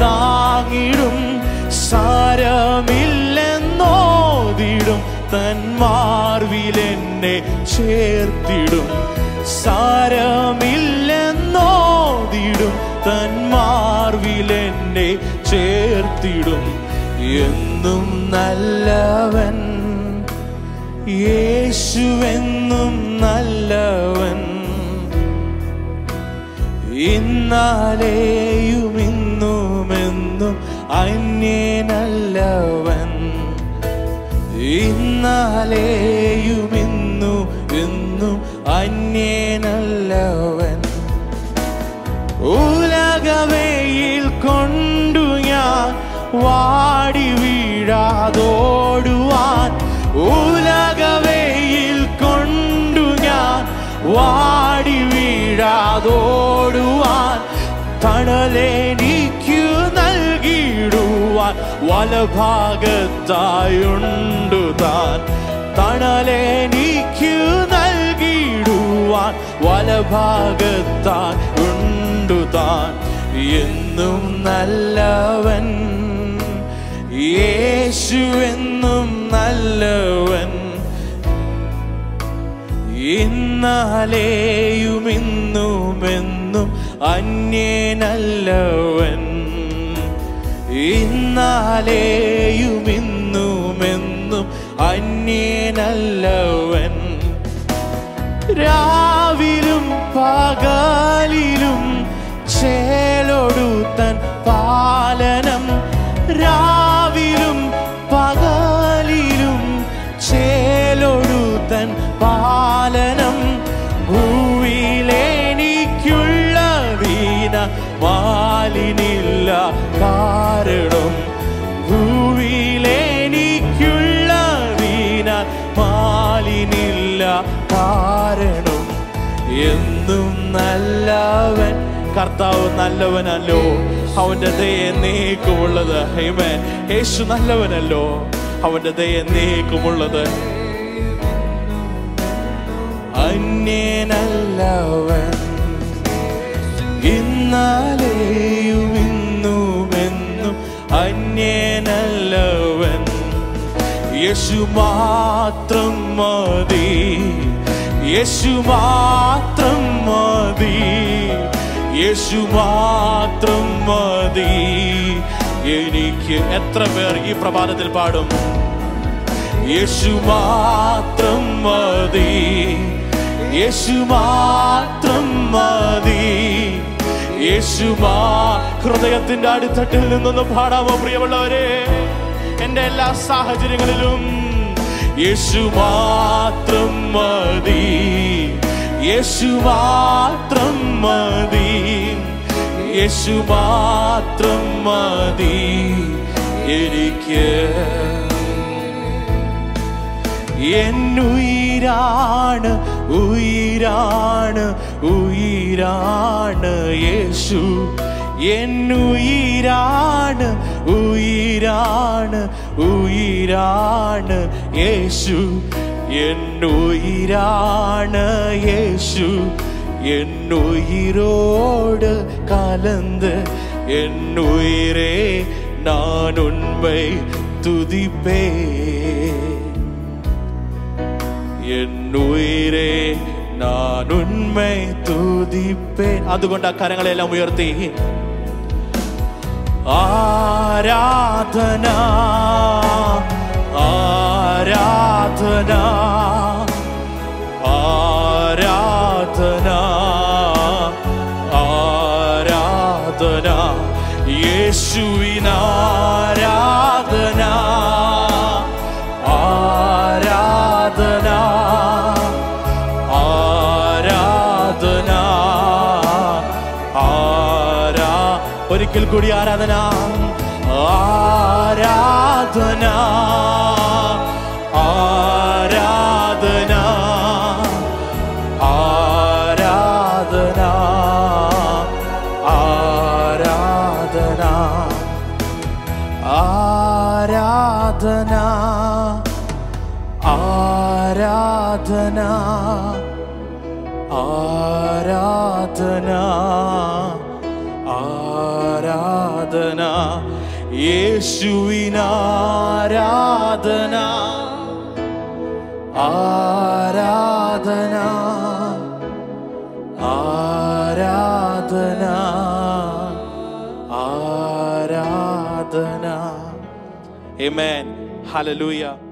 താങ്ങിടും സാരമില്ലെന്നോതിടും തന്മാർവിലെന്നെ ചേർത്തിടും സാരമില്ലെന്നോതിടും തന്മാർവിലെന്നെ ചേർത്തിടും എന്നും നല്ലവൻ യേശുവെന്നും നല്ലവൻ ഇന്നാലെയും ഇന്നുമെന്നും അന്യനല്ലവൻ ഇന്നാലെയും ഇന്നു എന്നും അന്യനല്ലവൻ ഉലകവയിൽ കൊണ്ടു ഞാൻ വാടി വീഴാതോടുവാൻ ഉലകവയിൽ കൊണ്ടു ഞാൻ വാടി വീഴാതോടുവാൻ തണലെനിക്കു നൽകിയിടുവാൻ വലഭാഗത്തായുണ്ടു താൻ തണലെനിക്കു നൽകിയിടുവാൻ വലഭാഗത്താൻ ഉണ്ടു താൻ എന്നും നല്ലവൻ യേശു എന്നും നല്ലവൻ ഇന്നാലെയും ഇന്നുമെന്നും അന്യനല്ലവൻ ഇന്നാലെയും ഇന്നുമെന്നും അന്യനല്ലവൻ രാവിലും പകലിലും ചേലൊടുത്തൻ പാലനം രാവിലും പകലിലും ചേലൊടുത്തൻ പാലനം ഭൂവിലെനിക്കുള്ള ദീന മാലിനില്ല കാരണം ഭൂവിലെനിക്കുള്ള ദീന മാലിനില്ല കാരണം എന്നും നല്ലവൻ കർത്താവ് നല്ലവനല്ലോ അവന്റെ ദയ എന്നേക്കുമുള്ളത് ഹൈമേൻ യേശു നല്ലവനല്ലോ അവന്റെ ദയ എന്നേക്കുമുള്ളത് അന്യനല്ലവൻ ഇന്നാലെയും ഇന്നുമെന്നും അന്യനല്ലവൻ യേശു മാത്രം മതി യേശു മാത്രം മതി യേശു മാത്രം മതി എനിക്ക് എത്ര പേർ ഈ പ്രഭാതത്തിൽ പാടും യേശു മാത്രം മതി യേശു മാത്രം മതി യേശു മാ ഹൃദയത്തിന്റെ അടിത്തട്ടിൽ നിന്നൊന്ന് പാടാമോ പ്രിയമുള്ളവരെ എന്റെ എല്ലാ സാഹചര്യങ്ങളിലും യേശു മാത്രം മതി യേശു മാത്രം മതി യേശു മാത്രം മതി എനിക്ക് എന്നുയിരാണ് ഉയിരാണ് ഉയിരാണ് യേശു എന്നുയിരാണ് ഉയിരാണ് ഉയിരാണ് യേശു എന്നുയിരാണ് യേശു എന്നുയിരോട് കലந்து എന്നുയിരേ நான் உண்மை துதிப்பேன் എൻ ഉയരേ ഞാൻ ഉണ്മൈ തുതിപ്പേൻ അതുകൊണ്ട് ആ കരങ്ങളെല്ലാം ഉയർത്തി ആരാധന ആരാധന ആരാധന ആരാധന യേശുവിനാരാധന ആരാധന ആരാധന ആരാ ഒരിക്കൽ കൂടി ആരാധന ആരാധന ആരാധന ആരാധന ആരാധന ആരാധന ആരാധന ആരാധന ആരാധന യേശുവിനാരാധന ആരാധന ആരാധന ആരാധന Amen. Hallelujah.